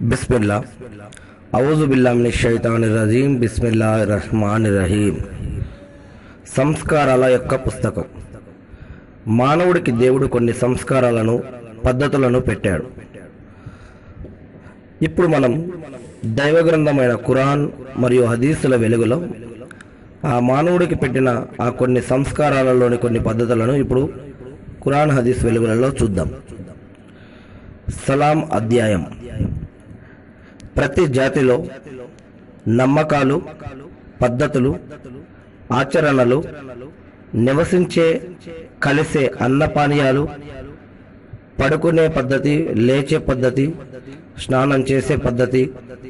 బిస్మిల్లా ఔజు బిల్లామిని షైతాని రజీం బిస్మిల్లా రహమాన్ రహీం సంస్కారాల యొక్క పుస్తకం మానవుడికి దేవుడు కొన్ని సంస్కారాలను పద్ధతులను పెట్టాడు ఇప్పుడు మనం దైవ గ్రంథమైన ఖురాన్ మరియు హదీసుల వెలుగులో ఆ మానవుడికి పెట్టిన ఆ కొన్ని సంస్కారాలలోని కొన్ని పద్ధతులను ఇప్పుడు ఖురాన్ హదీస్ వెలుగులలో చూద్దాం సలాం అధ్యాయం ప్రతి జాతిలో నమ్మకాలు పద్ధతులు ఆచరణలు నివసించే కలిసే అన్నపానీయాలు పడుకునే పద్ధతి లేచే పద్ధతి స్నానం చేసే పద్ధతి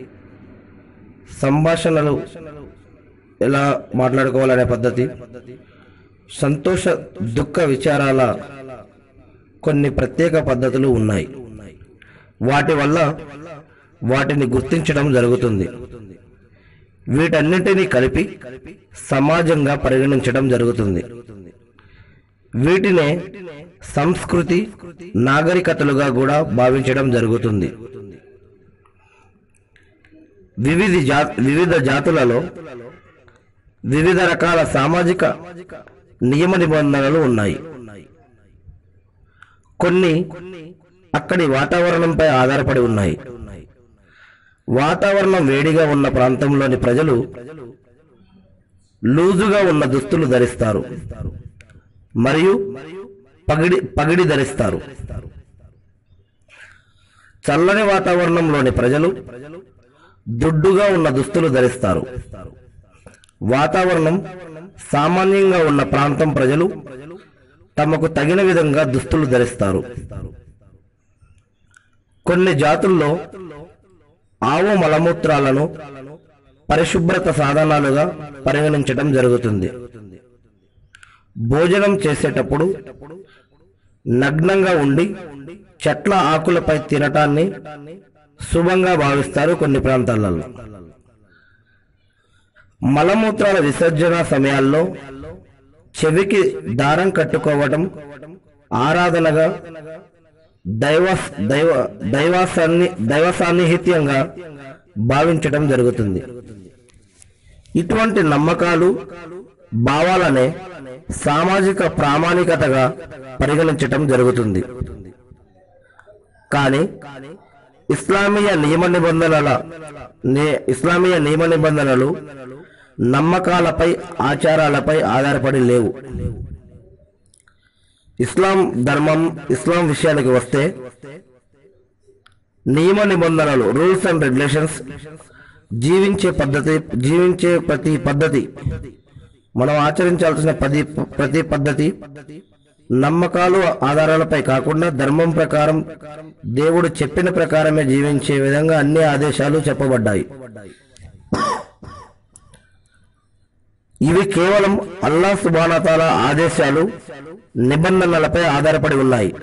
సంభాషణలు ఎలా మాట్లాడుకోవాలనే పద్ధతి సంతోష దుఃఖ విచారాల కొన్ని ప్రత్యేక పద్ధతులు ఉన్నాయి వాటి వల్ల వాటిని గుర్తించడం జరుగుతుంది వీటన్నింటినీ కలిపి సమాజంగా పరిగణించడం జరుగుతుంది వీటినే సంస్కృతి నాగరికతలుగా కూడా భావించడం జరుగుతుంది వివిధ జా వివిధ జాతులలో వివిధ రకాల సామాజిక నియమ నిబంధనలు ఉన్నాయి కొన్ని అక్కడి వాతావరణంపై ఆధారపడి ఉన్నాయి వాతావరణం వేడిగా ఉన్న ప్రాంతంలోని ప్రజలు లూజుగా ఉన్న దుస్తులు ధరిస్తారు మరియు పగిడి పగిడి ధరిస్తారు చల్లని వాతావరణంలోని ప్రజలు దుడ్డుగా ఉన్న దుస్తులు ధరిస్తారు వాతావరణం సామాన్యంగా ఉన్న ప్రాంతం ప్రజలు తమకు తగిన విధంగా దుస్తులు ధరిస్తారు కొన్ని జాతుల్లో ఆవు మలమూత్రాలను పరిశుభ్రత సాధనాలుగా పరిగణించడం జరుగుతుంది భోజనం చేసేటప్పుడు నగ్నంగా ఉండి చెట్ల ఆకులపై తినటాన్ని శుభంగా భావిస్తారు కొన్ని ప్రాంతాలలో మలమూత్రాల విసర్జన సమయాల్లో చెవికి దారం కట్టుకోవడం ఆరాధనగా దైవ దైవ దైవాసాన్ని దైవ సాన్నిహిత్యంగా భావించడం జరుగుతుంది ఇటువంటి నమ్మకాలు భావాలనే సామాజిక ప్రామాణికతగా పరిగణించటం జరుగుతుంది కానీ ఇస్లామీయ నియమ నిబంధనల ని- ఇస్లామీయ నియమ నిబంధనలు నమ్మకాలపై ఆచారాలపై ఆధారపడి లేవు ఇస్లాం ధర్మం ఇస్లాం విషయానికి వస్తే నియమ నిబంధనలు రూల్స్ అండ్ రెగ్యులేషన్స్ జీవించే పద్ధతి జీవించే ప్రతి పద్ధతి మనం ఆచరించాల్సిన పది ప్రతి పద్ధతి నమ్మకాలు ఆధారాలపై కాకుండా ధర్మం ప్రకారం దేవుడు చెప్పిన ప్రకారమే జీవించే విధంగా అన్ని ఆదేశాలు చెప్పబడ్డాయి ఇవి కేవలం అల్లా సుబానతాల ఆదేశాలు నిబంధనలపై ఆధారపడి ఉన్నాయి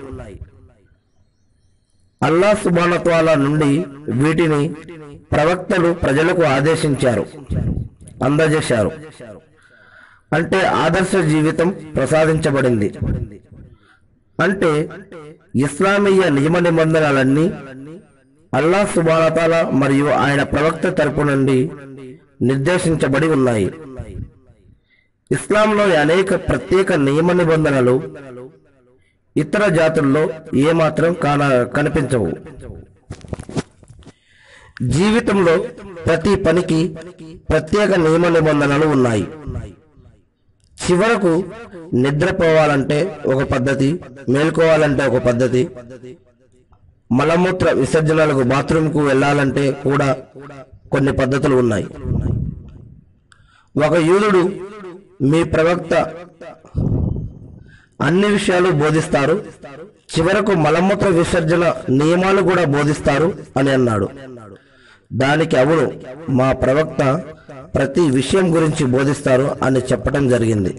అల్లా సుబానతాల నుండి వీటిని ప్రవక్తలు ప్రజలకు ఆదేశించారు అందజేశారు అంటే ఆదర్శ జీవితం ప్రసాదించబడింది అంటే ఇస్లామీయ నియమ నిబంధనలన్నీ అల్లా సుబానతాల మరియు ఆయన ప్రవక్త తరపు నుండి నిర్దేశించబడి ఉన్నాయి ఇస్లాంలోని అనేక ప్రత్యేక నియమ నిబంధనలు ఇతర జాతుల్లో ఏమాత్రం కాన కనిపించవు జీవితంలో ప్రతి పనికి ప్రత్యేక నియమ నిబంధనలు ఉన్నాయి చివరకు నిద్రపోవాలంటే ఒక పద్ధతి మేల్కోవాలంటే ఒక పద్ధతి మలమూత్ర విసర్జనలకు బాత్రూంకు వెళ్ళాలంటే కూడా కొన్ని పద్ధతులు ఉన్నాయి ఒక యూదుడు మీ ప్రవక్త అన్ని విషయాలు బోధిస్తారు చివరకు మలమూత్ర విసర్జన నియమాలు కూడా బోధిస్తారు అని అన్నాడు దానికి అవును మా ప్రవక్త ప్రతి విషయం గురించి బోధిస్తారు అని చెప్పడం జరిగింది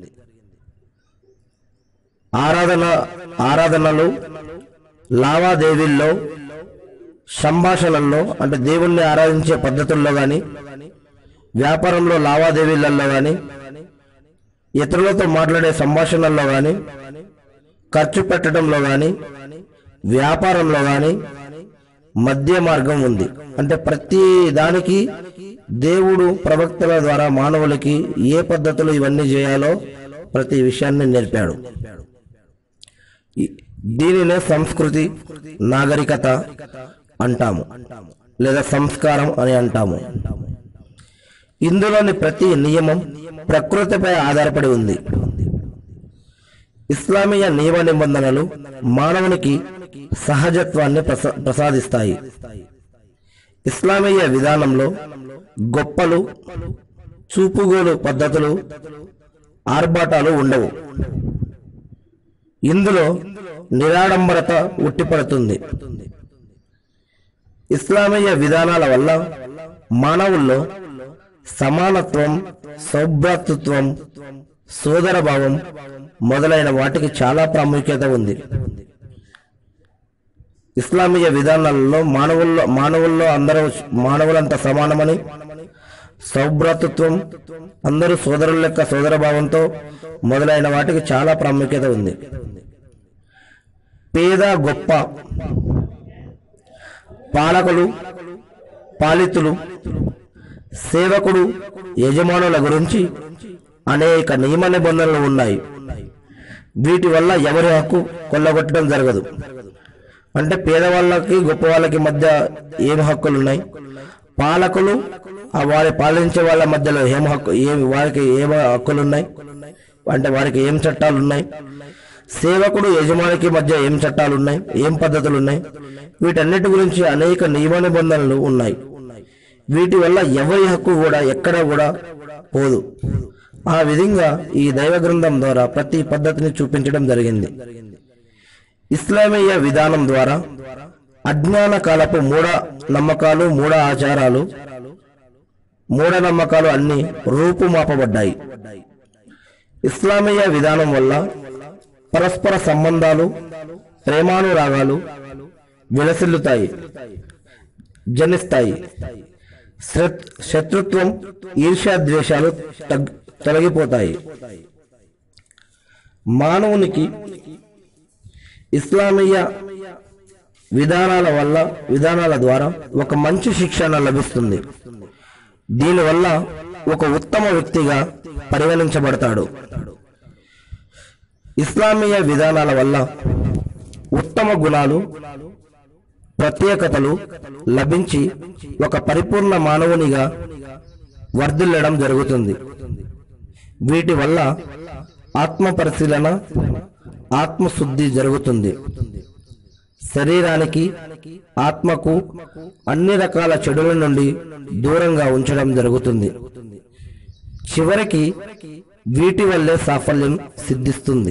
ఆరాధన ఆరాధనలు లావాదేవీల్లో సంభాషణల్లో అంటే దేవుణ్ణి ఆరాధించే పద్ధతుల్లో కానీ వ్యాపారంలో లావాదేవీలలో కానీ ఇతరులతో మాట్లాడే సంభాషణల్లో కానీ ఖర్చు పెట్టడంలో కానీ వ్యాపారంలో కానీ మధ్య మార్గం ఉంది అంటే ప్రతి దానికి దేవుడు ప్రవక్తల ద్వారా మానవులకి ఏ పద్ధతులు ఇవన్నీ చేయాలో ప్రతి విషయాన్ని నేర్పాడు ఈ- దీనినే సంస్కృతి నాగరికత అంటాము లేదా సంస్కారం అని అంటాము ఇందులోని ప్రతి నియమం ప్రకృతిపై ఆధారపడి ఉంది ఇస్లామీయ నియమ నిబంధనలు మానవునికి సహజత్వాన్ని ప్రస- ప్రసాదిస్తాయి ఇస్లామీయ విధానంలో గొప్పలు చూపుగోలు పద్ధతులు ఆర్భాటాలు ఉండవు ఇందులో నిరాడంబరత ఉట్టిపడుతుంది ఇస్లామీయ విధానాల వల్ల మానవుల్లో సమానత్వం సౌభ్రాతృత్వం సోదరభావం మొదలైన వాటికి చాలా ప్రాముఖ్యత ఉంది ఇస్లామీయ విధానాలలో మానవుల్లో మానవుల్లో అందరూ మానవులంతా సమానమని సౌభ్రాతృత్వం అందరూ సోదరుల యొక్క సోదరభావంతో మొదలైన వాటికి చాలా ప్రాముఖ్యత ఉంది పేద గొప్ప పాలకులు పాలితులు సేవకుడు యజమానుల గురించి అనేక నియమ నిబంధనలు ఉన్నాయి వీటి వల్ల ఎవరి హక్కు కొల్లగొట్టడం జరగదు అంటే పేదవాళ్ళకి గొప్ప వాళ్ళకి మధ్య ఏం హక్కులు ఉన్నాయి పాలకులు ఆ వారి పాలించే వాళ్ళ మధ్యలో ఏం హక్కు ఏం వారికి ఏం హక్కులు ఉన్నాయి అంటే వారికి ఏం చట్టాలు ఉన్నాయి సేవకుడు యజమానికి మధ్య ఏం చట్టాలు ఉన్నాయి ఏం పద్ధతులు ఉన్నాయి వీటన్నిటి గురించి అనేక నియమ నిబంధనలు ఉన్నాయి వీటి వల్ల ఎవరి హక్కు కూడా ఎక్కడ కూడా పోదు ఆ విధంగా ఈ దైవ గ్రంథం ద్వారా ప్రతి పద్ధతిని చూపించడం జరిగింది ఇస్లామీయ విధానం ద్వారా అజ్ఞాన కాలపు మూఢ నమ్మకాలు మూఢ ఆచారాలు మూఢ నమ్మకాలు అన్ని రూపుమాపబడ్డాయి ఇస్లామీయ విధానం వల్ల పరస్పర సంబంధాలు ప్రేమానురాగాలు విలసిల్లుతాయి జనిస్తాయి శత్- శత్రుత్వం ఈర్ష్యాద్వేషాలు తగ్- తొలగిపోతాయి మానవునికి ఇస్లామీయ విధానాల వల్ల విధానాల ద్వారా ఒక మంచి శిక్షణ లభిస్తుంది దీనివల్ల ఒక ఉత్తమ వ్యక్తిగా పరిగణించబడతాడు ఇస్లామీయ విధానాల వల్ల ఉత్తమ గుణాలు ప్రత్యేకతలు లభించి ఒక పరిపూర్ణ మానవునిగా వర్ధిల్లడం జరుగుతుంది వీటి వల్ల ఆత్మ పరిశీలన ఆత్మశుద్ధి జరుగుతుంది శరీరానికి ఆత్మకు అన్ని రకాల చెడుల నుండి దూరంగా ఉంచడం జరుగుతుంది చివరికి వీటి వల్లే సాఫల్యం సిద్ధిస్తుంది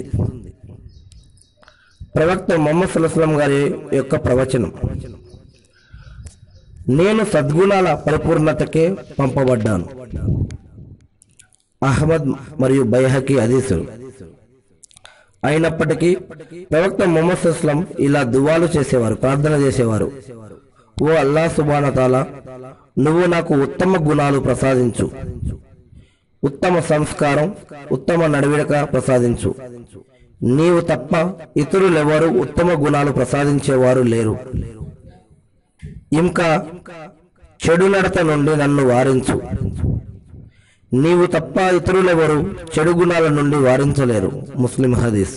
ప్రవక్త మొహమ్మద్ సల్లాహం గారి యొక్క ప్రవచనం నేను సద్గుణాల పరిపూర్ణతకే పంపబడ్డాను అహ్మద్ మరియు బైహకి అదీసులు అయినప్పటికీ ప్రవక్త మొహమ్మద్ సుస్లం ఇలా దువాలు చేసేవారు ప్రార్థన చేసేవారు ఓ అల్లా సుబానతాల నువ్వు నాకు ఉత్తమ గుణాలు ప్రసాదించు ఉత్తమ సంస్కారం ఉత్తమ నడవడిక ప్రసాదించు నీవు తప్ప ఇతరులెవరు ఉత్తమ గుణాలు ప్రసాదించేవారు లేరు ఇంకా చెడు నడత నుండి నన్ను వారించు నీవు తప్ప ఇతరులెవరు చెడు గుణాల నుండి వారించలేరు ముస్లిం హదీస్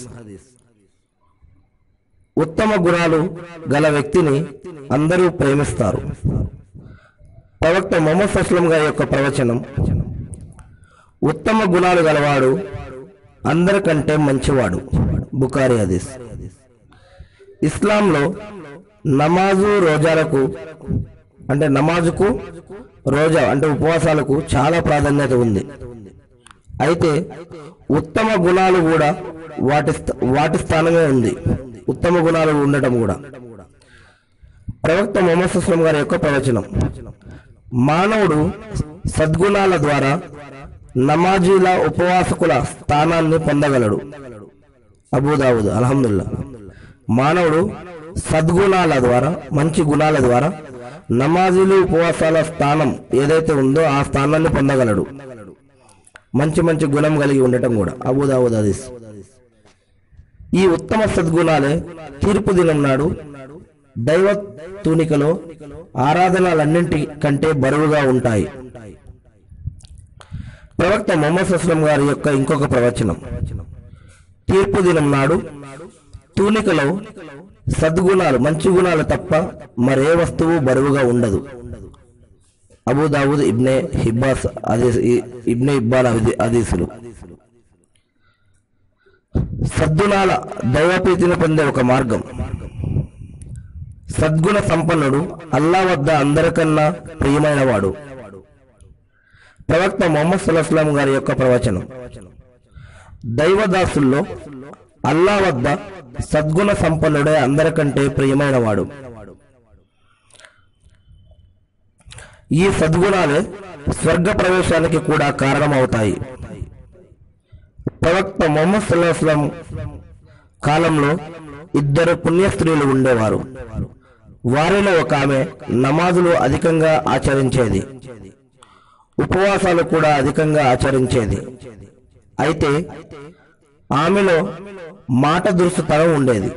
ఉత్తమ గుణాలు గల వ్యక్తిని అందరూ ప్రేమిస్తారు ప్రవక్త మొహమ్మద్ అస్లం గారి యొక్క ప్రవచనం ఉత్తమ గుణాలు గలవాడు అందరికంటే మంచివాడు బుకారి హదీస్ ఇస్లాంలో నమాజు రోజాలకు అంటే నమాజుకు రోజా అంటే ఉపవాసాలకు చాలా ప్రాధాన్యత ఉంది అయితే ఉత్తమ గుణాలు కూడా వాటి స్థ- వాటి స్థానమే ఉంది ఉత్తమ గుణాలు ఉండటం కూడా ప్రవక్త మొహమ్మద్ సుస్లం గారి యొక్క ప్రవచనం మానవుడు సద్గుణాల ద్వారా నమాజీల ఉపవాసకుల స్థానాన్ని పొందగలడు అబూదావుద్ అల్హమ్దుల్లా మానవుడు సద్గుణాల ద్వారా మంచి గుణాల ద్వారా నమాజీలు ఉపవాసాల స్థానం ఏదైతే ఉందో ఆ స్థానాన్ని పొందగలడు మంచి మంచి గుణం కలిగి ఉండటం కూడా అబూదావుద్ హదీస్ ఈ ఉత్తమ సద్గుణాలే తీర్పు దినం నాడు దైవ తూనికలో ఆరాధనలన్నింటి కంటే బరువుగా ఉంటాయి ప్రవక్త మొహమ్మద్ అస్లం గారి యొక్క ఇంకొక ప్రవచనం తీర్పు దినం నాడు తూనికలో సద్గుణాలు మంచి గుణాలు తప్ప మరే వస్తువు బరువుగా ఉండదు అబూదావుద్ ఇబ్నే హిబ్బాస్ అదీస్ ఇబ్నే ఇబ్బాన్ అదీ- అదీసులు సద్గుణాల దైవప్రీతిని పొందే ఒక మార్గం సద్గుణ సంపన్నుడు అల్లా వద్ద అందరికన్నా ప్రియమైనవాడు ప్రవక్త మొహమ్మద్ సుల్లాం గారి యొక్క ప్రవచనం దైవదాసుల్లో అల్లా వద్ద సద్గుణ సంపన్నుడే అందరికంటే ప్రియమైనవాడు ఈ సద్గుణాలే స్వర్గ ప్రవేశానికి కూడా కారణమవుతాయి ప్రవక్త మొహమ్మద్ సుల్లాం కాలంలో ఇద్దరు పుణ్య స్త్రీలు ఉండేవారు వారిలో ఒక ఆమె నమాజులు అధికంగా ఆచరించేది ఉపవాసాలు కూడా అధికంగా ఆచరించేది అయితే ఆమెలో మాట దురుసుతనం ఉండేది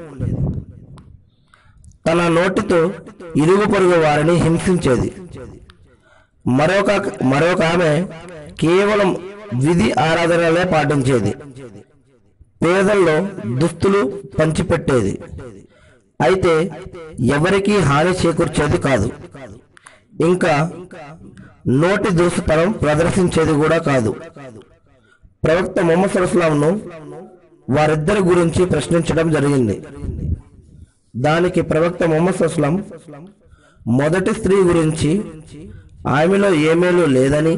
తన నోటితో ఇరుగు పొరుగు వారిని హింసించేది మరొక మరొక ఆమె కేవలం విధి ఆరాధనలే పాటించేది పేదల్లో దుస్తులు పంచిపెట్టేది అయితే ఎవరికీ హాని చేకూర్చేది కాదు ఇంకా నోటి దురుసుతనం ప్రదర్శించేది కూడా కాదు ప్రవక్త మొహమ్మద్ సరస్లాంను వారిద్దరి గురించి ప్రశ్నించడం జరిగింది దానికి ప్రవక్త మొహమ్మద్ సరస్లాం మొదటి స్త్రీ గురించి ఆమెలో ఏమేలు లేదని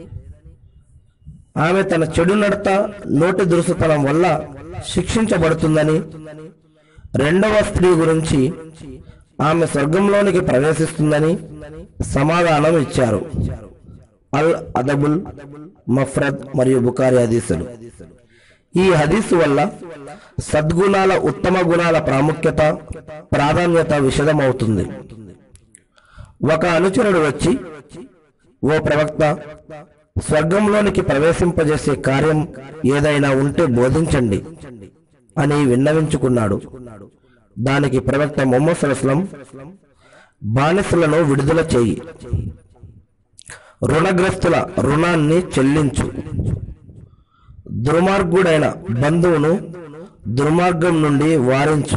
ఆమె తన చెడు నడత నోటి దురుసుతనం వల్ల శిక్షించబడుతుందని రెండవ స్త్రీ గురించి ఆమె స్వర్గంలోనికి ప్రవేశిస్తుందని సమాధానం ఇచ్చారు అల్ అదబుల్ మఫ్రద్ మరియు బుకారి హదీసులు ఈ హదీసు వల్ల సద్గుణాల ఉత్తమ గుణాల ప్రాముఖ్యత ప్రాధాన్యత విషదమవుతుంది ఒక అనుచరుడు వచ్చి ఓ ప్రవక్త స్వర్గంలోనికి ప్రవేశింపజేసే కార్యం ఏదైనా ఉంటే బోధించండి అని విన్నవించుకున్నాడు దానికి ప్రవక్త మొహమ్మద్ సలస్లం బానిసలను విడుదల చేయి రుణగ్రస్తుల రుణాన్ని చెల్లించు దుర్మార్గుడైన బంధువును దుర్మార్గం నుండి వారించు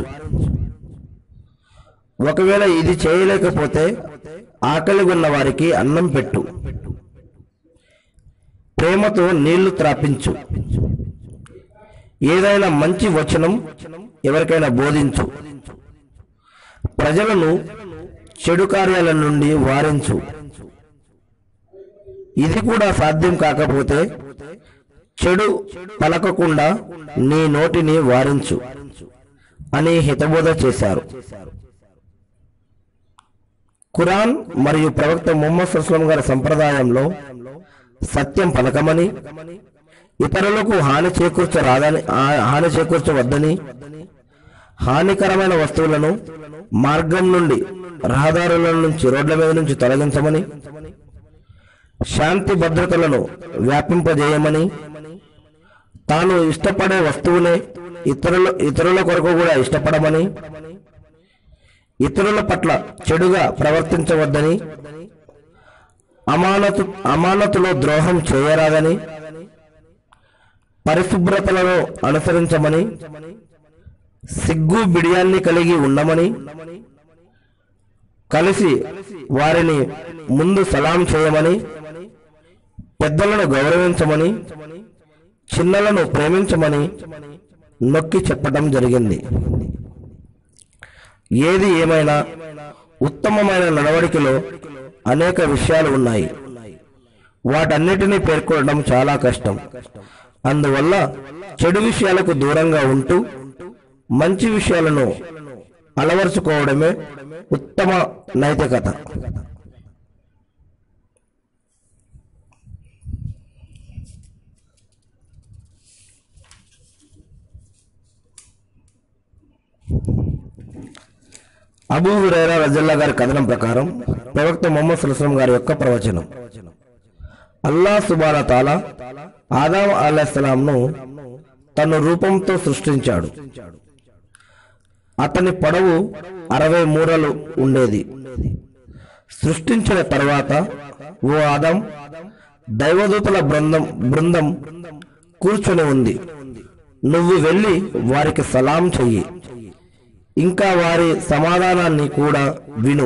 ఒకవేళ ఇది చేయలేకపోతే ఆకలి ఉన్న వారికి అన్నం పెట్టు ప్రేమతో నీళ్లు త్రాపించు ఏదైనా మంచి వచనం ఎవరికైనా బోధించు ప్రజలను చెడు కార్యాల నుండి వారించు ఇది కూడా సాధ్యం కాకపోతే చెడు పలకకుండా నీ నోటిని వారించు అని హితబోధ చేశారు ఖురాన్ మరియు ప్రవక్త ముహమ్మద్ సుస్లం గారి సంప్రదాయంలో సత్యం పలకమని ఇతరులకు హాని చేకూర్చరాదని ఆ- హాని చేకూర్చవద్దని హానికరమైన వస్తువులను మార్గం నుండి రహదారుల నుంచి రోడ్ల మీద నుంచి తొలగించమని శాంతి భద్రతలను వ్యాపింపజేయమని తాను ఇష్టపడే వస్తువునే ఇతరుల ఇతరుల కొరకు కూడా ఇష్టపడమని ఇతరుల పట్ల చెడుగా ప్రవర్తించవద్దని అమానతు అమానతులో ద్రోహం చేయరాదని పరిశుభ్రతలను అనుసరించమని సిగ్గు బిడియాన్ని కలిగి ఉండమని కలిసి వారిని ముందు సలాం చేయమని పెద్దలను గౌరవించమని చిన్నలను ప్రేమించమని నొక్కి చెప్పడం జరిగింది ఏది ఏమైనా ఉత్తమమైన నడవడికలో అనేక విషయాలు ఉన్నాయి వాటన్నిటినీ పేర్కొనడం చాలా కష్టం అందువల్ల చెడు విషయాలకు దూరంగా ఉంటూ మంచి విషయాలను అలవర్చుకోవడమే ఉత్తమ నైతికత అబూ హురైరా రజల్లా గారి కథనం ప్రకారం ప్రవక్త మొహమ్మద్ సుల్లాం గారి యొక్క ప్రవచనం అల్లా సుబాన తాల ఆదాం అల్లాస్లాంను తన రూపంతో సృష్టించాడు అతని పొడవు అరవై మూరలు ఉండేది సృష్టించిన తర్వాత ఓ ఆదం దైవదూతల బృందం బృందం కూర్చొని ఉంది నువ్వు వెళ్ళి వారికి సలాం చెయ్యి ఇంకా వారి సమాధానాన్ని కూడా విను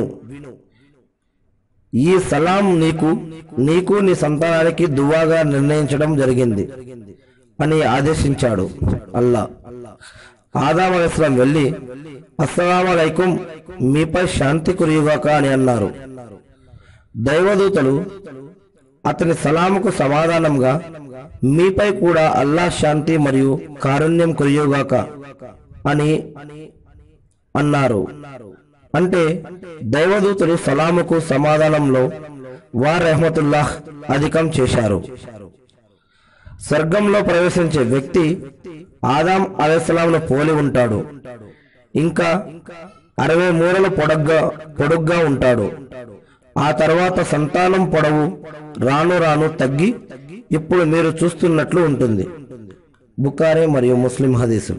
ఈ సలాం నీకు నీకు నీ సంతానానికి దువాగా నిర్ణయించడం జరిగింది అని ఆదేశించాడు అల్లా ఆదాం అలైస్లాం వెళ్ళి అస్సలామలైకుం మీపై శాంతి కురియుగాక అని అన్నారు దైవదూతలు అతని సలాముకు సమాధానంగా మీపై కూడా అల్లా శాంతి మరియు కారుణ్యం కురియుగాక అని అన్నారు అంటే దైవదూతలు సలాముకు సమాధానంలో వా రెహమతుల్లాహ్ అధికం చేశారు స్వర్గంలో ప్రవేశించే వ్యక్తి ఆదాం అలైస్లాంను పోలి ఉంటాడు ఇంకా అరవై మూరల పొడగ్గా పొడుగ్గా ఉంటాడు ఆ తర్వాత సంతానం పొడవు రాను రాను తగ్గి ఇప్పుడు మీరు చూస్తున్నట్లు ఉంటుంది బుకారే మరియు ముస్లిం హదీసు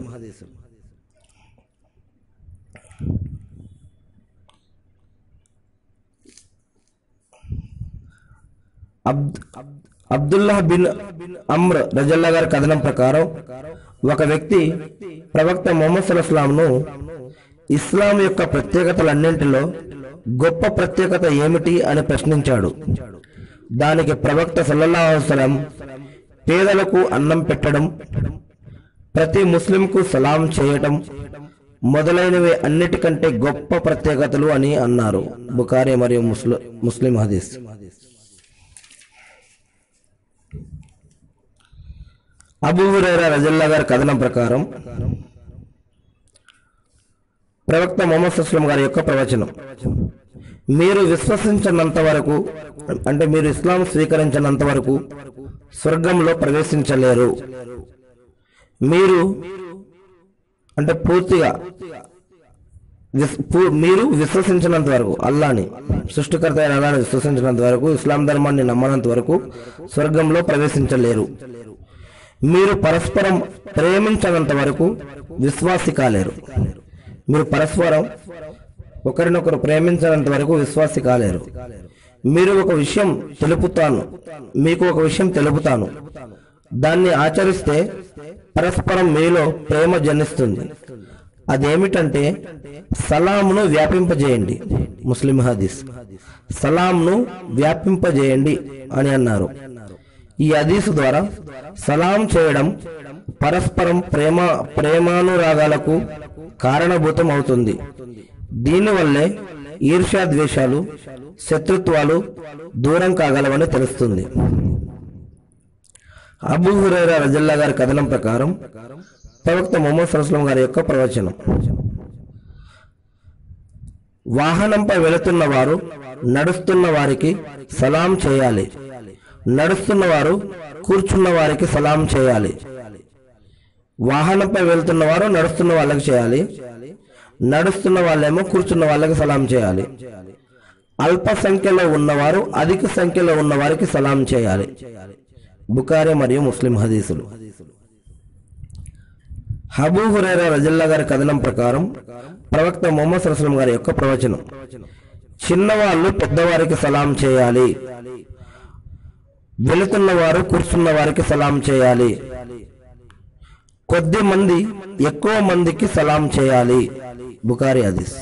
అబ్ద్ అబ్దుల్లా బిన్ అమ్ర్ రజల్లా గారి కథనం ప్రకారం ఒక వ్యక్తి ప్రవక్త మొహమ్మద్ సల్లాంను ఇస్లాం యొక్క ప్రత్యేకతలన్నింటిలో గొప్ప ప్రత్యేకత ఏమిటి అని ప్రశ్నించాడు దానికి ప్రవక్త సల్లల్లాహుసలం పేదలకు అన్నం పెట్టడం ప్రతి ముస్లింకు సలాం చేయటం మొదలైనవి అన్నిటికంటే గొప్ప ప్రత్యేకతలు అని అన్నారు బుకారి మరియు ముస్లి ముస్లిం హదీస్ అబూ హురైరా రజల్లా గారి కథనం ప్రకారం ప్రవక్త మొహమ్మద్ సుస్లం గారి యొక్క ప్రవచనం మీరు విశ్వసించినంత వరకు అంటే మీరు ఇస్లాం స్వీకరించినంత వరకు స్వర్గంలో ప్రవేశించలేరు మీరు అంటే పూర్తిగా విస్- పూ- మీరు విశ్వసించినంత వరకు అల్లాని సృష్టికర్త అయిన అల్లాని విశ్వసించినంత వరకు ఇస్లాం ధర్మాన్ని నమ్మనంత వరకు స్వర్గంలో ప్రవేశించలేరు మీరు పరస్పరం ప్రేమించనంత వరకు విశ్వాసి కాలేరు మీరు పరస్పరం ఒకరినొకరు ప్రేమించనంత వరకు విశ్వాసి కాలేరు మీరు ఒక విషయం తెలుపుతాను మీకు ఒక విషయం తెలుపుతాను దాన్ని ఆచరిస్తే పరస్పరం మీలో ప్రేమ జనిస్తుంది అదేమిటంటే సలాంను వ్యాపింపజేయండి ముస్లిం హదీస్ సలాంను వ్యాపింపజేయండి అని అన్నారు ఈ హదీసు ద్వారా సలాం చేయడం పరస్పరం ప్రేమ ప్రేమానురాగాలకు కారణభూతం అవుతుంది దీనివల్లే ఈర్ష్యా ద్వేషాలు శత్రుత్వాలు దూరం కాగలవని తెలుస్తుంది అబూ హురైరా రజల్లా గారి కథనం ప్రకారం ప్రవక్త మొహమ్మద్ సల్లాం గారి యొక్క ప్రవచనం వాహనంపై వెళుతున్న వారు నడుస్తున్న వారికి సలాం చేయాలి నడుస్తున్న వారు కూర్చున్న వారికి సలాం చేయాలి వాహనంపై వెళ్తున్న వారు నడుస్తున్న వాళ్ళకి చేయాలి నడుస్తున్న వాళ్ళేమో కూర్చున్న వాళ్ళకి సలాం చేయాలి అల్ప సంఖ్యలో ఉన్నవారు అధిక సంఖ్యలో ఉన్న వారికి సలాం చేయాలి బుకారే మరియు ముస్లిం హదీసులు హబూ హురైరా రజల్లా గారి కథనం ప్రకారం ప్రవక్త మొహమ్మద్ సరస్లం గారి యొక్క ప్రవచనం చిన్నవాళ్ళు పెద్దవారికి సలాం చేయాలి వెళుతున్న వారు కూర్చున్న వారికి సలాం చేయాలి కొద్ది మంది ఎక్కువ మందికి సలాం చేయాలి బుకారి హదీస్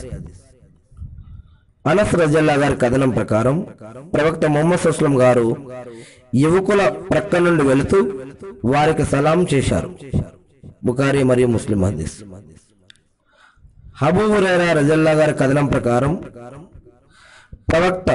అనస్ రజల్లా గారి కథనం ప్రకారం ప్రవక్త మొహమ్మద్ సుస్లం గారు యువకుల ప్రక్క నుండి వెళుతూ వారికి సలాం చేశారు బుకారి మరియు ముస్లిం హదీస్ హబూ హురైరా రజల్లా గారి కథనం ప్రకారం ప్రవక్త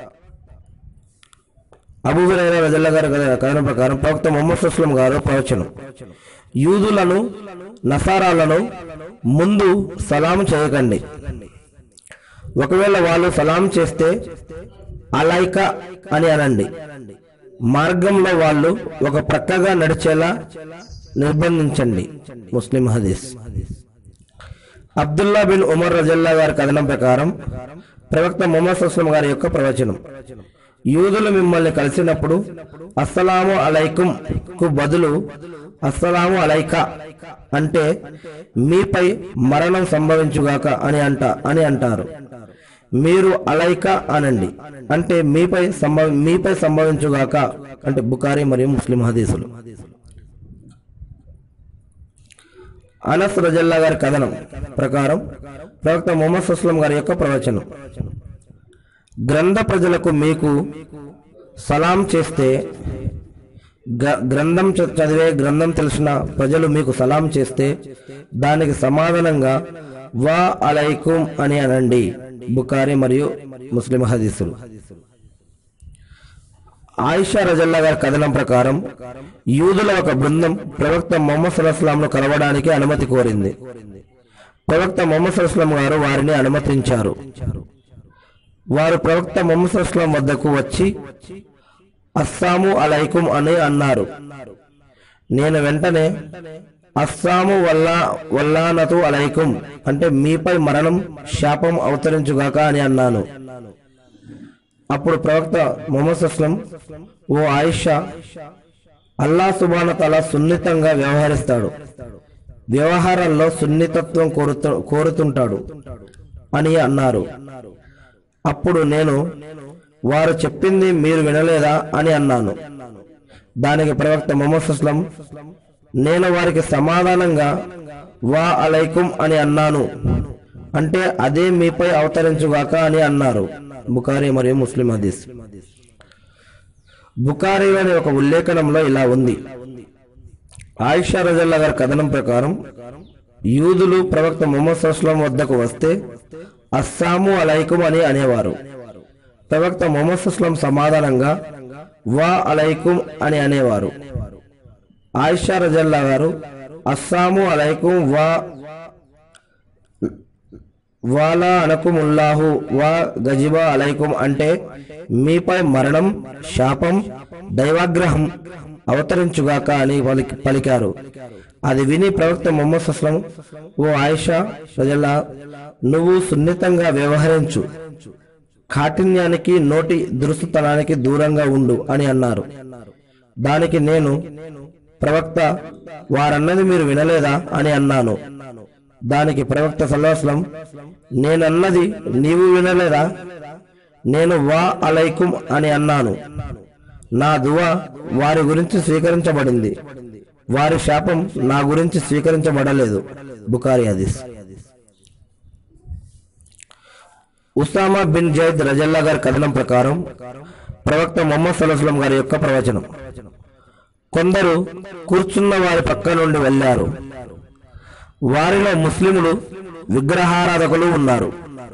అబూ హురైరా రజల్లా గారి కథ- కథనం ప్రకారం ప్రవక్త మొహమ్మద్ సుస్లం గారు ప్రవచనం యూదులను నసారాలను ముందు సలాం చేయకండి ఒకవేళ వాళ్ళు సలాం చేస్తే అలైక అని అనండి మార్గంలో వాళ్ళు ఒక ప్రక్కగా నడిచేలా నిర్బంధించండి ముస్లిం హదీస్ అబ్దుల్లా బిన్ ఉమర్ రజల్లా గారి కథనం ప్రకారం ప్రవక్త మొహమ్మద్ సుస్లం గారి యొక్క ప్రవచనం యూదులు మిమ్మల్ని కలిసినప్పుడు అస్సలాము అలైకుం కు బదులు అస్సలాము అలైక అంటే మీపై మరణం సంభవించుగాక అని అంట అని అంటారు మీరు అలైక అనండి అంటే మీపై సంభవ మీపై సంభవించుగాక అంటే బుకారి మరియు ముస్లిం హదీసులు అనస్ రజల్లా గారి కథనం ప్రకారం ప్రవక్త మొహమ్మద్ సుస్లం గారి యొక్క ప్రవచనం గ్రంథ ప్రజలకు మీకు సలాం చేస్తే గ- గ్రంథం చ- చదివే గ్రంథం తెలిసిన ప్రజలు మీకు సలాం చేస్తే దానికి సమాధానంగా వా అలైకుం అని అనండి బుకారి మరియు ముస్లిం హదీసులు ఆయిషా రజల్లా గారి కథనం ప్రకారం యూదుల ఒక బృందం ప్రవక్త మొహమ్మద్ సల్లాహంను కలవడానికి అనుమతి కోరింది ప్రవక్త మొహమ్మద్ సల్లాహం గారు వారిని అనుమతించారు వారు ప్రవక్త మొహమ్మద్ సల్లాహం వద్దకు వచ్చి అస్సాము అలైకుం అని అన్నారు నేను వెంటనే అస్సాము వల్లా వల్లానతు అలైకుం అంటే మీపై మరణం శాపం అవతరించుగాక అని అన్నాను అప్పుడు ప్రవక్త మొహమ్మద్ అస్లం ఓ ఆయిషా అల్లా సుబాన తల సున్నితంగా వ్యవహరిస్తాడు వ్యవహారాల్లో సున్నితత్వం కోరుతూ కోరుతుంటాడు అని అన్నారు అప్పుడు నేను వారు చెప్పింది మీరు వినలేదా అని అన్నాను దానికి ప్రవక్త మొహమ్మద్ అస్లం నేను వారికి సమాధానంగా వా అలైకుం అని అన్నాను అంటే అదే మీపై అవతరించుగాక అని అన్నారు బుకారి మరియు ముస్లిం హదీస్ బుకారీలోని ఒక ఉల్లేఖనంలో ఇలా ఉంది ఆయిషా రజల్లా గారి కథనం ప్రకారం యూదులు ప్రవక్త ముహమ్మద్ అస్లం వద్దకు వస్తే అస్సాము అలైకుం అని అనేవారు ప్రవక్త ముహమ్మద్ అస్లం సమాధానంగా వా అలైకుం అని అనేవారు ఆయిషా రజల్లా గారు అస్సాము అలైకుం వా వాలా అనకుముల్లాహు వా గజిబా అలైకుం అంటే మీపై మరణం శాపం దైవాగ్రహం అవతరించుగాక అని పలికి పలికారు అది విని ప్రవక్త మొహమ్మద్ సస్లం ఓ ఆయిషా ప్రజల్లా నువ్వు సున్నితంగా వ్యవహరించు కాఠిన్యానికి నోటి దురుస్తుతనానికి దూరంగా ఉండు అని అన్నారు దానికి నేను ప్రవక్త వారన్నది మీరు వినలేదా అని అన్నాను దానికి ప్రవక్త సల్లాహస్లం నేనన్నది నీవు వినలేదా నేను వా అలైకుం అని అన్నాను నా దువా వారి గురించి స్వీకరించబడింది వారి శాపం నా గురించి స్వీకరించబడలేదు బుకారి హదీస్ ఉసామా బిన్ జైద్ రజల్లా గారి కథనం ప్రకారం ప్రవక్త మొహమ్మద్ సల్లాహం గారి యొక్క ప్రవచనం కొందరు కూర్చున్న వారి పక్క నుండి వెళ్ళారు వారిలో ముస్లిములు విగ్రహారాధకులు ఉన్నారు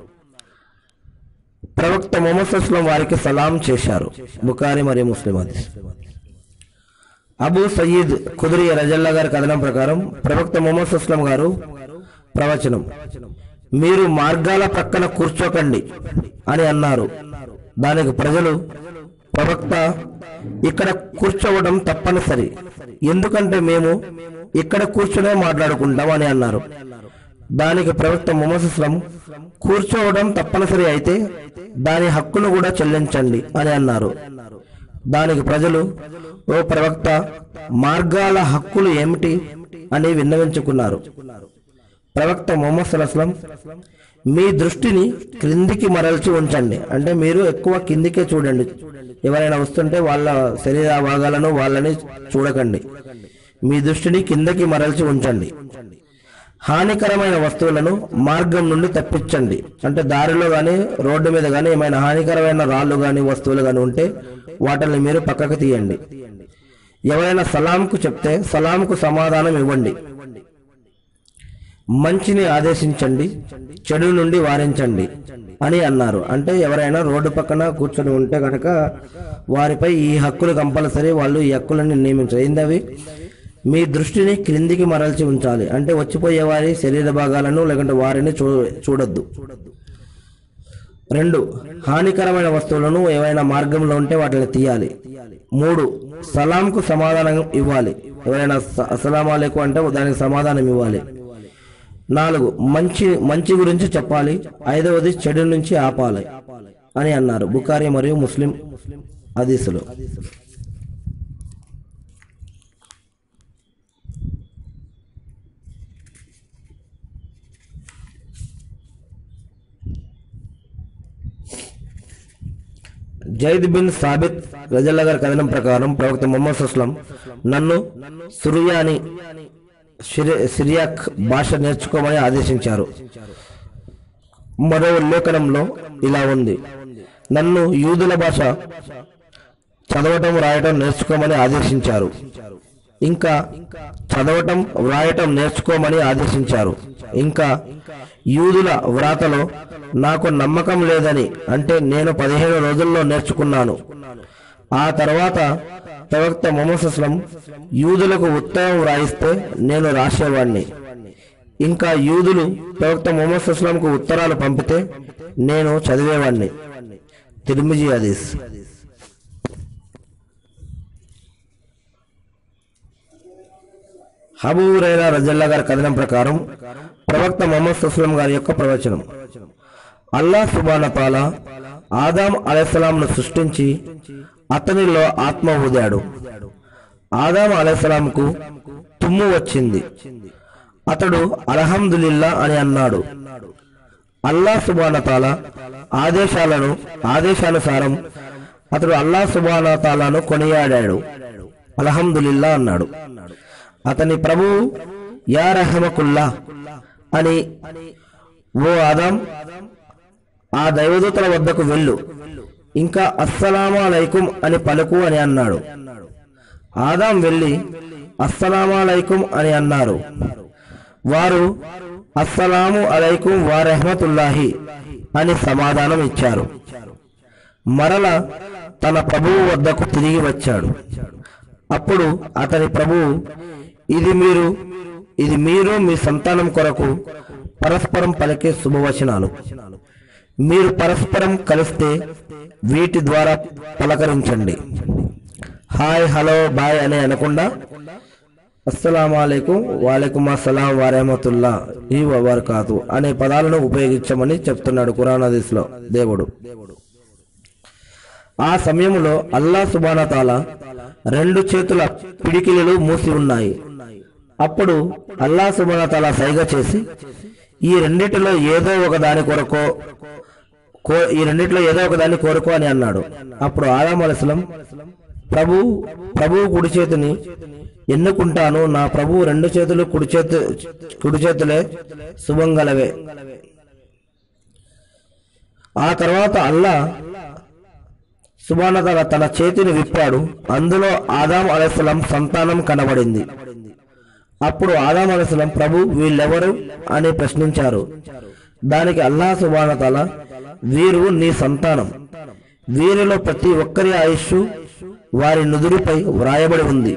ప్రవక్త మొహమ్మద్ సల్లాం వారికి సలాం చేశారు బుకారి మరియు ముస్లిం హదీస్ అబూ సయీద్ ఖుదరి రజల్లా గారి కథనం ప్రకారం ప్రవక్త మొహమ్మద్ సుస్లం గారు ప్రవచనం మీరు మార్గాల ప్రక్కన కూర్చోకండి అని అన్నారు దానికి ప్రజలు ప్రవక్త ఇక్కడ కూర్చోవడం తప్పనిసరి ఎందుకంటే మేము ఇక్కడ కూర్చునే మాట్లాడుకుంటాం అని అన్నారు దానికి ప్రవక్త మొహమ్మద్ సుస్లం కూర్చోవడం తప్పనిసరి అయితే దాని హక్కును కూడా చెల్లించండి అని అన్నారు దానికి ప్రజలు ఓ ప్రవక్త మార్గాల హక్కులు ఏమిటి అని విన్నవించుకున్నారు ప్రవక్త మొహమ్మద్ సలస్లం మీ దృష్టిని క్రిందికి మరల్చి ఉంచండి అంటే మీరు ఎక్కువ కిందికే చూడండి ఎవరైనా వస్తుంటే వాళ్ళ శరీర భాగాలను వాళ్ళని చూడకండి మీ దృష్టిని కిందకి మరల్చి ఉంచండి హానికరమైన వస్తువులను మార్గం నుండి తప్పించండి అంటే దారిలో గాని రోడ్డు మీద గాని ఏమైనా హానికరమైన రాళ్ళు గాని వస్తువులు గాని ఉంటే వాటిని మీరు పక్కకు తీయండి ఎవరైనా సలాంకు చెప్తే సలాంకు సమాధానం ఇవ్వండి మంచిని ఆదేశించండి చెడు నుండి వారించండి అని అన్నారు అంటే ఎవరైనా రోడ్డు పక్కన కూర్చొని ఉంటే కనుక వారిపై ఈ హక్కులు కంపల్సరీ వాళ్ళు ఈ హక్కులను నియమించారు ఏందవి మీ దృష్టిని క్రిందికి మరల్చి ఉంచాలి అంటే వచ్చిపోయే వారి శరీర భాగాలను లేకుంటే వారిని చూ చూడొద్దు రెండు హానికరమైన వస్తువులను ఏవైనా మార్గంలో ఉంటే వాటిని తీయాలి మూడు సలాంకు సమాధానం ఇవ్వాలి ఎవరైనా స- అస్సలాము అలైకుం అంటే దానికి సమాధానం ఇవ్వాలి నాలుగు మంచి మంచి గురించి చెప్పాలి ఐదవది చెడు నుంచి ఆపాలి అని అన్నారు బుకారి మరియు ముస్లిం హదీసులు జైద్ బిన్ సాబిత్ రజల్లా గారి కథనం ప్రకారం ప్రవక్త మొహమ్మద్ అస్లం నన్ను సురియాని సిరి- సిరియాక్ భాష నేర్చుకోమని ఆదేశించారు మరో ఉల్లేఖనంలో ఇలా ఉంది నన్ను యూదుల భాష చదవటం రాయటం నేర్చుకోమని ఆదేశించారు ఇంకా చదవటం వ్రాయటం నేర్చుకోమని ఆదేశించారు ఇంకా యూదుల వ్రాతలో నాకు నమ్మకం లేదని అంటే నేను పదిహేను రోజుల్లో నేర్చుకున్నాను ఆ తర్వాత ప్రవక్త మొహమ్మద్ అస్లం యూదులకు ఉత్తరం వ్రాయిస్తే నేను రాసేవాణ్ణి ఇంకా యూదులు ప్రవక్త మొహమ్మద్ అస్లంకు ఉత్తరాలు పంపితే నేను చదివేవాణ్ణి తిరుమిజీ హదీస్ హబూరైనా రజల్లా గారి కథనం ప్రకారం ప్రవక్త మొహమ్మద్ సుస్లం గారి యొక్క ప్రవచనం అల్లా సుబాన తాలా ఆదాం అలైస్లాంను సృష్టించి అతనిలో ఆత్మ ఊదాడు ఆదాం అలైస్లాంకు తుమ్ము వచ్చింది అతడు అల్హమ్దులిల్లా అని అన్నాడు అల్లా సుబాన తాలా ఆదేశాలను ఆదేశానుసారం అతడు అల్లా సుబాన తాలాను కొనియాడాడు అల్హమ్దులిల్లా అన్నాడు అతని ప్రభువు యా రహమకుల్లా అని ఓ ఆదాం ఆ దైవదూతల వద్దకు వెళ్ళు ఇంకా అస్సలాము అలైకుం అని పలుకు అని అన్నాడు ఆదాం వెళ్ళి అస్సలాము అలైకుం అని అన్నారు వారు అస్సలాము అలైకుం వా రెహమతుల్లాహి అని సమాధానం ఇచ్చారు మరల తన ప్రభువు వద్దకు తిరిగి వచ్చాడు అప్పుడు అతని ప్రభువు ఇది మీరు ఇది మీరు మీ సంతానం కొరకు పరస్పరం పలికే శుభవచనాలు మీరు పరస్పరం కలిస్తే వీటి ద్వారా పలకరించండి హాయ్ హలో బాయ్ అని అనకుండా అస్సలాము అలైకుం వాలేకుం అస్సలాం వరహమతుల్లా ఈ వబర్కాతు అనే పదాలను ఉపయోగించమని చెప్తున్నాడు ఖురాన్ హదీస్లో దేవుడు ఆ సమయంలో అల్లా సుబానతాల రెండు చేతుల పిడికిలు మూసి ఉన్నాయి అప్పుడు అల్లా సుబానతాల సైగ చేసి ఈ రెండిటిలో ఏదో ఒక దాని కొరకో కో ఈ రెండిట్లో ఏదో ఒక దాన్ని కోరుకో అని అన్నాడు అప్పుడు ఆదాం అలసలం ప్రభు ప్రభు కుడి చేతిని ఎన్నుకుంటాను నా ప్రభు రెండు చేతులు కుడి చేతు కుడి చేతులే శుభం గలవే ఆ తర్వాత అల్లా సుబానతల తన చేతిని విప్పాడు అందులో ఆదాం అలైస్లాం సంతానం కనబడింది అప్పుడు ఆదాం అలైస్లాం ప్రభు వీళ్ళెవరు అని ప్రశ్నించారు దానికి అల్లా సుబానతల వీరు నీ సంతానం వీరిలో ప్రతి ఒక్కరి ఆయుష్ వారి నుదురుపై వ్రాయబడి ఉంది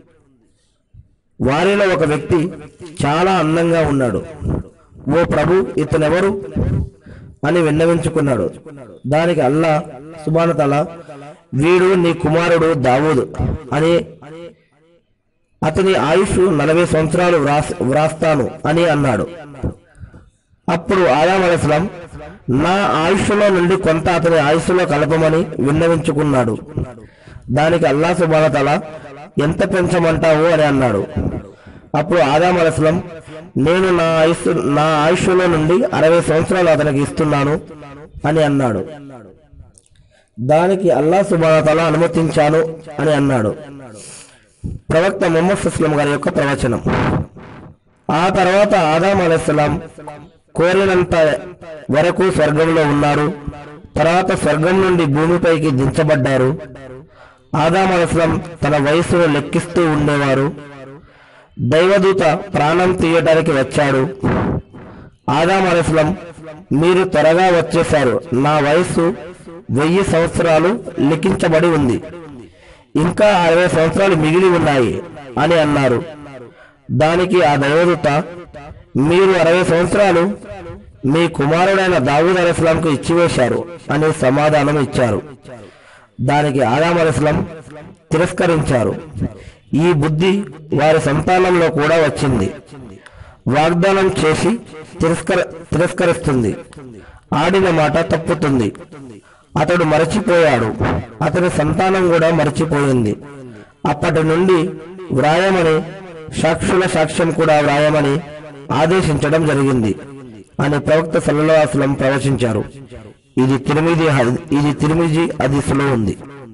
వారిలో ఒక వ్యక్తి చాలా అందంగా ఉన్నాడు ఓ ప్రభు ఇతనెవరు అని విన్నవించుకున్నాడు దానికి అల్లా సుబానతల వీడు నీ కుమారుడు దావూద్ అని అతని ఆయుష్ నలభై సంవత్సరాలు వ్రాస్ వ్రాస్తాను అని అన్నాడు అప్పుడు ఆదాం అలైస్లాం నా ఆయుష్లో నుండి కొంత అతని ఆయుష్లో కలపమని విన్నవించుకున్నాడు దానికి అల్లా సుబానతల ఎంత పెంచమంటావు అని అన్నాడు అప్పుడు ఆదాం అలస్లం నేను నా ఆయుష్ నా ఆయుష్లో నుండి అరవై సంవత్సరాలు అతనికి ఇస్తున్నాను అని అన్నాడు దానికి అల్లా సుబానతల అనుమతించాను అని అన్నాడు ప్రవక్త మొహమ్మద్ సుస్లం గారి యొక్క ప్రవచనం ఆ తర్వాత ఆదాం అలైస్లాం కోరినంత వరకు స్వర్గంలో ఉన్నారు తర్వాత స్వర్గం నుండి భూమిపైకి దించబడ్డారు ఆదాం అలైస్లాం తన వయసును లెక్కిస్తూ ఉండేవారు దైవదూత ప్రాణం తీయడానికి వచ్చాడు ఆదాం అలైస్లాం మీరు త్వరగా వచ్చేశారు నా వయస్సు వెయ్యి సంవత్సరాలు లిఖించబడి ఉంది ఇంకా అరవై సంవత్సరాలు మిగిలి ఉన్నాయి అని అన్నారు దానికి ఆ దైవదూత మీరు అరవై సంవత్సరాలు మీ కుమారుడైన దావూద్ అలైస్లాంకు ఇచ్చివేశారు అని సమాధానం ఇచ్చారు దానికి ఆదాం అలైస్లాం తిరస్కరించారు ఈ బుద్ధి వారి సంతానంలో కూడా వచ్చింది వాగ్దానం చేసి తిరస్కర తిరస్కరిస్తుంది ఆడిన మాట తప్పుతుంది అతడు మరచిపోయాడు అతని సంతానం కూడా మరచిపోయింది అప్పటి నుండి వ్రాయమని సాక్షుల సాక్ష్యం కూడా వ్రాయమని ఆదేశించడం జరిగింది అని ప్రవక్త సల్లల్లాహు అలైహి వసల్లం ప్రవచించారు ఇది తిరుమిది ఇది తిరుమిది హదీసులో ఉంది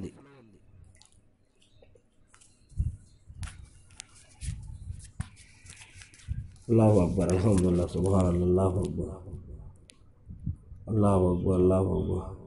అల్లాహు అక్బర్ అల్హమ్దుల్లాహ్ సుబ్హానల్లాహ్ అల్లాహు అక్బర్ అల్లాహు అక్బర్ అల్లాహు అక్బర్